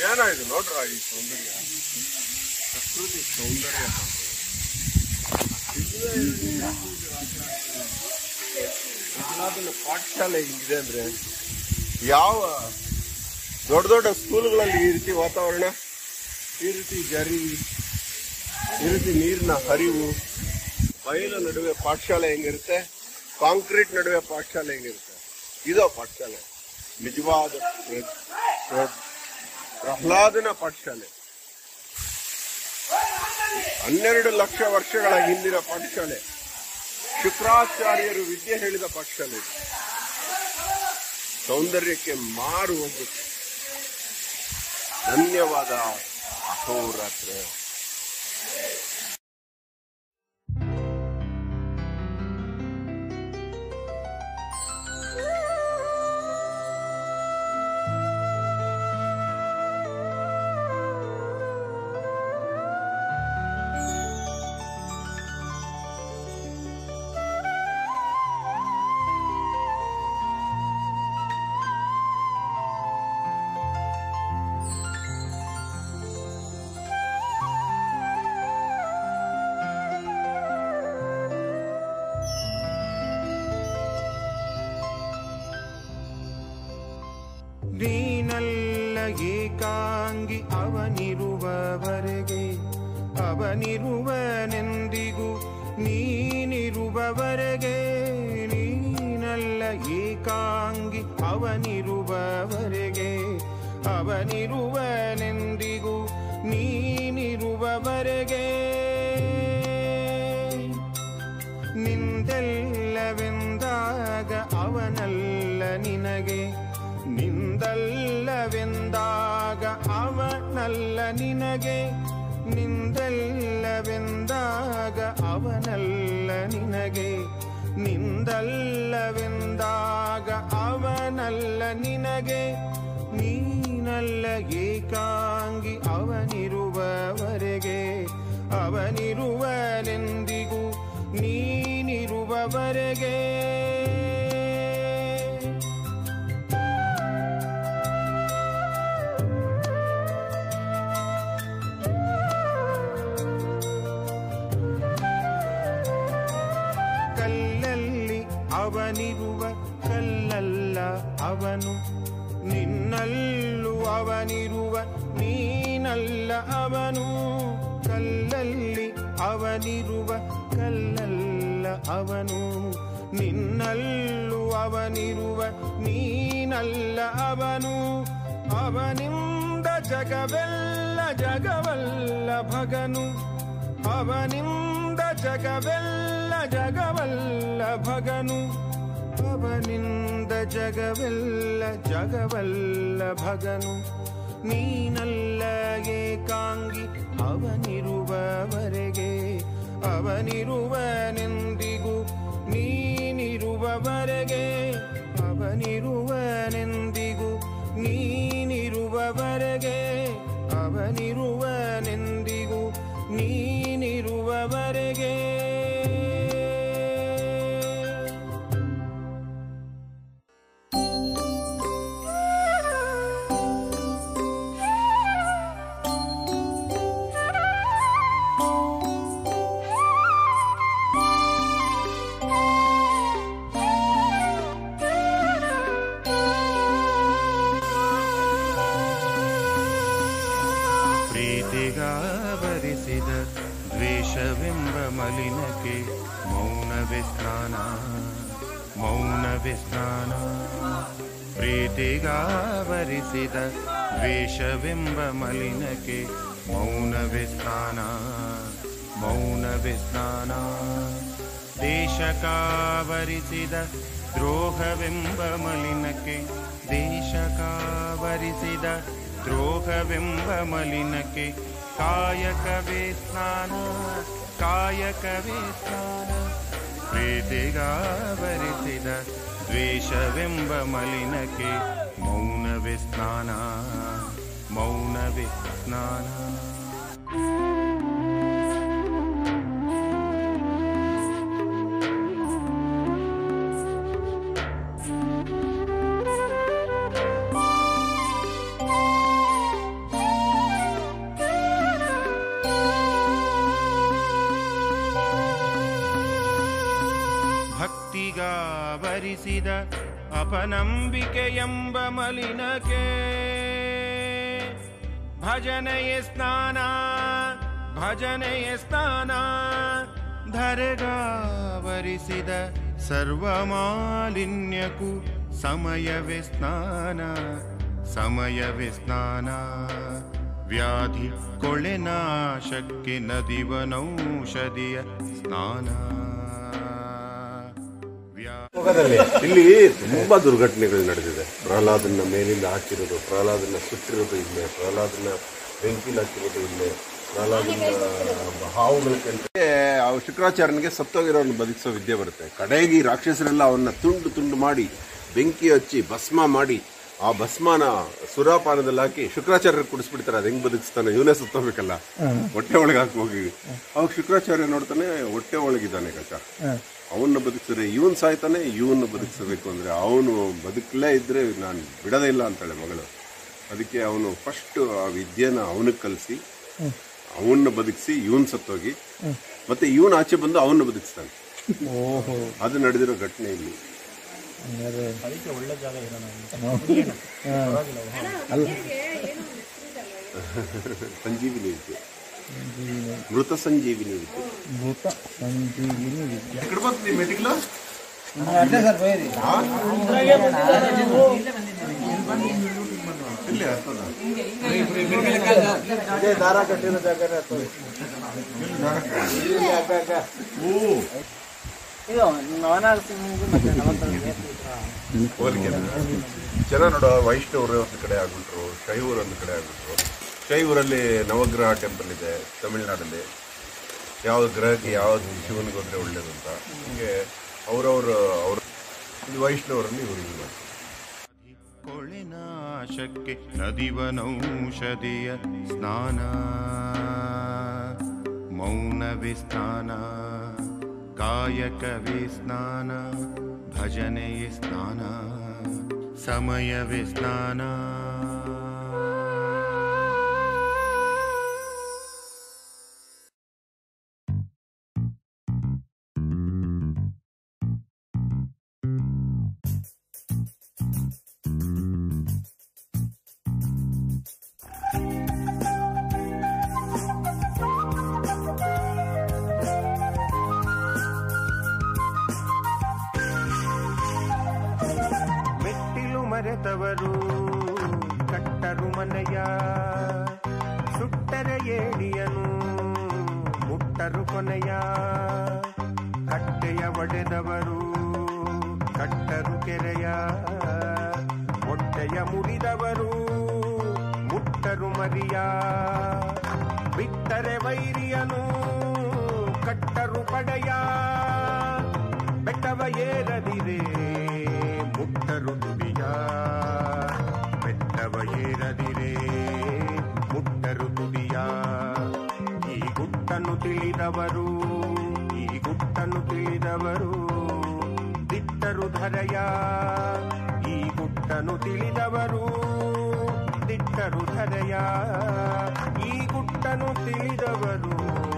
ಏನ ಇದು ನೋಡ್ರ ಈ ಸೌಂದರ್ಯ ಪ್ರಕೃತಿ ಸೌಂದರ್ಯ ಪ್ರಹ್ಲಾದನ ಪಾಠಶಾಲೆ ಹಿಂಗಿದೆ ಅಂದ್ರೆ ಯಾವ ದೊಡ್ಡ ದೊಡ್ಡ ಸ್ಕೂಲ್ಗಳಲ್ಲಿ ಈ ರೀತಿ ವಾತಾವರಣ ಈ ರೀತಿ ಜರಿ ಈ ರೀತಿ ನೀರಿನ ಹರಿವು ಬಯಲು ನಡುವೆ ಪಾಠಶಾಲೆ ಹೆಂಗಿರುತ್ತೆ ಕಾಂಕ್ರೀಟ್ ನಡುವೆ ಪಾಠಶಾಲೆ ಹೆಂಗಿರುತ್ತೆ ಇದೋ ಪಾಠಶಾಲೆ ನಿಜವಾದ ಪ್ರ- ಪ್ರ- ಪ್ರಹ್ಲಾದನ ಪಾಠಶಾಲೆ ಹನ್ನೆರಡು ಲಕ್ಷ ವರ್ಷಗಳ ಹಿಂದಿನ ಪಾಠಶಾಲೆ ಶುಕ್ರಾಚಾರ್ಯರು ವಿದ್ಯೆ ಹೇಳಿದ ಪಾಠಶಾಲೆ ಇದು. ಸೌಂದರ್ಯಕ್ಕೆ ಮಾರು ಹೋಗುತ್ತೆ ಧನ್ಯವಾದ ಅಹೋರಾತ್ರ ನೀನಲ್ಲ ಏಕಾಂಗಿ ಅವನಿರುವವರೆಗೆ ಅವನಿರುವನೆಂದಿಗೂ ನೀನಿರುವವರೆಗೆ ನೀನಲ್ಲ ಏಕಾಂಗಿ ಅವನಿರುವವರೆಗೆ ಅವನಿರುವನೆಂದಿಗೂ ನೀನಿರುವವರೆಗೆ ನಿಂದೆಲ್ಲವೆಂದಾಗ ಅವನಲ್ಲ ನಿನಗೆ ನಿಂದಲ್ಲವೆಂದಾಗ ಅವನಲ್ಲ ನಿನಗೆ ನಿಂದಲ್ಲವೆಂದಾಗ ಅವನಲ್ಲ ನಿನಗೆ ನಿಂದಲ್ಲವೆಂದಾಗ ಅವನಲ್ಲ ನಿನಗೆ ನೀನಲ್ಲ ಏಕಾಂಗಿ ಅವನಿರುವವರೆಗೆ ಅವನಿರುವನೆಂದಿಗೂ ನೀನಿರುವವರೆಗೆ ಕಲ್ಲಲ್ಲಿ ಅವನಿರುವ ಕಲ್ಲಲ್ಲ ಅವನು ನಿನ್ನಲ್ಲೂ ಅವನಿರುವ ನೀನಲ್ಲ ಅವನು ಕಲ್ಲಲ್ಲಿ ಅವನಿರುವ ಕಲ್ಲಲ್ಲ ಅವನು ನಿನ್ನಲ್ಲೂ ಅವನಿರುವ ನೀನಲ್ಲ ಅವನು ಅವನಿಂದ ಜಗವೆಲ್ಲ ಜಗವಲ್ಲ ಭಗನು ಅವನಿಂದ ಜಗವೆಲ್ಲ ಜಗವಲ್ಲ ಭಗನು ಅವನಿಂದ ಜಗವೆಲ್ಲ ಜಗವಲ್ಲ ಭಗನು ನೀನಲ್ಲ ಏಕಾಂಗಿ ಅವನಿರುವವರೆಗೆ ಅವನಿರುವನೆಂದಿಗೂ ನೀನಿರುವವರೆಗೆ ಅವನಿರುವನೆಂದಿಗೂ ನೀನಿರುವವರೆಗೆ ಅವನಿರುವನೆಂದಿಗೂ ನೀನಿರುವವರೆಗೆ ಪ್ರೀತಿಗಾವರಿಸಿದ ದ್ವೇಷವೆಂಬ ಮಲಿನಕ್ಕೆ ಮೌನವೇ ಸ್ನಾನ ಮೌನವೇ ಸ್ನಾನ ಪ್ರೀತಿಗಾವರಿಸಿದ ದ್ವೇಷವೆಂಬ ಮಲಿನಕ್ಕೆ ಮೌನವೇ ಸ್ನಾನ ಮೌನವೇ ಸ್ನಾನ ದೇಶಕಾವರಿಸಿದ ದ್ರೋಹವೆಂಬ ಮಲಿನಕ್ಕೆ ದೇಶಕಾವರಿಸಿದ ದ್ರೋಹವೆಂಬ ಮಲಿನಕ್ಕೆ ಕಾಯಕವೇ ಸ್ನಾನ ಕಾಯಕವೇ ಸ್ನಾನ ಪ್ರೀತಿಗಾವರಿಸಿದ ದ್ವೇಷವೆಂಬ ಮಲಿನಕ್ಕೆ ಮೌನವೇ ಸ್ನಾನ ಮೌನವೇ ಸ್ನಾನ ಭಕ್ತಿಗಾವರಿಸಿದ ಅಪನಂಬಿಕೆ ಎಂಬ ಮಲಿನಕ್ಕೆ ಭಜನೆಯ ಸ್ನಾನ ಭಜನೆಯ ಸ್ನಾನ ಧರೆಗಾವರಿಸಿದ ಸರ್ವ ಮಾಲಿನ್ಯಕ್ಕೂ ಸಮಯವೇ ಸ್ನಾನ ಸಮಯವೇ ಸ್ನಾನ ವ್ಯಾಧಿ ಕೊಳೆನಾಶಕ್ಕೆ ನದಿವನೌಷಧಿಯ ಸ್ನಾನ ವ್ಯಾ ಇಲ್ಲಿ ತುಂಬಾ ದುರ್ಘಟನೆಗಳು ನಡೆದಿದೆ ಪ್ರಹ್ಲಾದನ್ನ ಮೇಲಿಂದ ಹಾಕಿರೋದು ಪ್ರಹ್ಲಾದನ್ನ ಸುಟ್ಟಿರೋದು ಇಲ್ಲೇ ಪ್ರಹ್ಲಾದನ್ನ ಬೆಂಕಿಲಿ ಹಾಕಿರೋದು ಇಲ್ಲೇ ಪ್ರಹ್ಲಾದನ್ನ ಹಾವುಗಳ ಕೆಂಟ ಅವ್ ಶುಕ್ರಾಚಾರ್ಯನಿಗೆ ಸತ್ತೋಗಿರೋನ್ನ ಬದುಕಿಸೋ ವಿದ್ಯೆ ಬರುತ್ತೆ ಕಡೆಗೆ ಈ ರಾಕ್ಷಸರೆಲ್ಲ ಅವನ್ನ ತುಂಡು ತುಂಡು ಮಾಡಿ ಬೆಂಕಿ ಹಚ್ಚಿ ಭಸ್ಮ ಮಾಡಿ ಆ ಭಸ್ಮನ ಸುರಾಪಾನದಲ್ಲಿ ಹಾಕಿ ಶುಕ್ರಾಚಾರ್ಯರಿಗೆ ಕುಡಿಸ್ಬಿಡ್ತಾರೆ ಅದು ಹೆಂಗ್ ಬದುಕಿಸ್ತಾನೆ ಇವನೇ ಸುತ್ತೋಬೇಕಲ್ಲ ಹೊಟ್ಟೆ ಒಳಗೆ ಹಾಕಿ ಹೋಗಿ ಅವಾಗ ಶುಕ್ರಾಚಾರ್ಯ ನೋಡ್ತಾನೆ ಹೊಟ್ಟೆ ಒಳಗಿದ್ದಾನೆ ಗಜ ಅವನ್ನ ಬದುಕಿಸಿದ್ರೆ ಇವನ್ ಸಾಯ್ತಾನೆ ಇವನ್ನ ಬದುಕಿಸಬೇಕು ಅಂದ್ರೆ ಅವನು ಬದುಕಲೇ ಇದ್ರೆ ನಾನು ಬಿಡೋದೇ ಇಲ್ಲ ಅಂತಾಳೆ ಮಗಳು ಅದಕ್ಕೆ ಅವನು ಫಸ್ಟ್ ಆ ವಿದ್ಯೆನ ಅವನಿಗೆ ಕಲಿಸಿ ಅವನ್ನ ಬದುಕಿಸಿ ಇವನ್ ಸತ್ತೋಗಿ ಮತ್ತೆ ಇವನ್ ಆಚೆ ಬಂದು ಅವನ್ನ ಬದುಕಿಸ್ತಾನೆ ಅದು ನಡೆದಿರೋ ಘಟನೆ ಇಲ್ಲಿ ಸಂಜೀವಿನಿ ವಿದ್ಯೆ ಮೃತ ಸಂಜೀವಿನಿ ವಿದ್ಯೆ ಭೂತ ಸಂಜೀವಿನಿ ವಿದ್ಯೆ ಎక్కడ ಬಂತು ನಿಮ್ಮ ಮೆಟಿಕ್ಲು ಅಷ್ಟೇ ಸರ್ ಬೈರಿ ಇಲ್ಲಿ ಹತ್ತದ ಇದೇ ದಾರ ಕಟ್ಟಿರೋ ಜಾಗನೇ ಹತ್ತೋದು. ಓ ಇದು ನವನಾಗ ಸಿಂಹಗೂ ಮತ್ತೆ ನವತಂತ್ರಗೆ ಹೋಲಿಕೆ ಜನ ನೋಡೋ ವೈಷ್ಣವರು ಒಂದು ಕಡೆ ಆಗ್ಬಿಟ್ರು ಶೈವರು ಒಂದು ಕಡೆ ಆಗ್ಬಿಟ್ರು ಶೈವರಲ್ಲಿ ನವಗ್ರಹ ಟೆಂಪಲ್ ಇದೆ ತಮಿಳ್ನಾಡಲ್ಲಿ ಯಾವ ಗ್ರಹಕ್ಕೆ ಯಾವ ಶಿವನಿಗೆ ಹೋದ್ರೆ ಒಳ್ಳೇದು ಅಂತ ಹೀಗೆ ಅವರವ್ರ ಅವ್ರ ಇದು ವೈಷ್ಣವರಲ್ಲಿ ಇವರು ಇದು ಮಾಡ್ತಾರೆ ಕೊಳೆನಾಶಕ್ಕೆ ನದಿವನೌಷಧಿಯ ಸ್ನಾನ ಮೌನವೇ ಸ್ನಾನ ಕಾಯಕವೇ ಸ್ನಾನ ಭಜನೆಯೇ ಸ್ನಾನ ಸಮಯವೇ ಸ್ನಾನ ಮೆಟ್ಟಿಲು ಮರೆತವರು ಕಟ್ಟರು ಮನೆಯ ಸುಟ್ಟರೆ ಏಡಿಯನು ಮುಟ್ಟರು ಕೊನೆಯ ಕಟ್ಟೆಯ ಒಡೆದವರು ಕಟ್ಟರು ಕೆರೆಯ ಹೊಟ್ಟೆಯ ಮುರಿದವರು ಮುಟ್ಟರು ಮರಿಯ ಬಿಟ್ಟರೆ ವೈರಿಯನು ಕಟ್ಟರು ಪಡೆಯ ಬೆಟ್ಟವ ಏರದಿರೆ ಮುಟ್ಟರು ತುದಿಯ ಬೆಟ್ಟವ ಏರದಿರೆ ಮುಟ್ಟರು ತುದಿಯ ಈ ಗುಟ್ಟನ್ನು ತಿಳಿದವರು ಈ ಗುಟ್ಟನ್ನು ತಿಳಿದವರು ದಿಟ್ಟರು ಧರೆಯ ಈ ಗುಟ್ಟನ್ನು ತಿಳಿದವರು ದಿಟ್ಟರು ಧರೆಯ ಈ ಗುಟ್ಟನ್ನು ತಿಳಿದವರು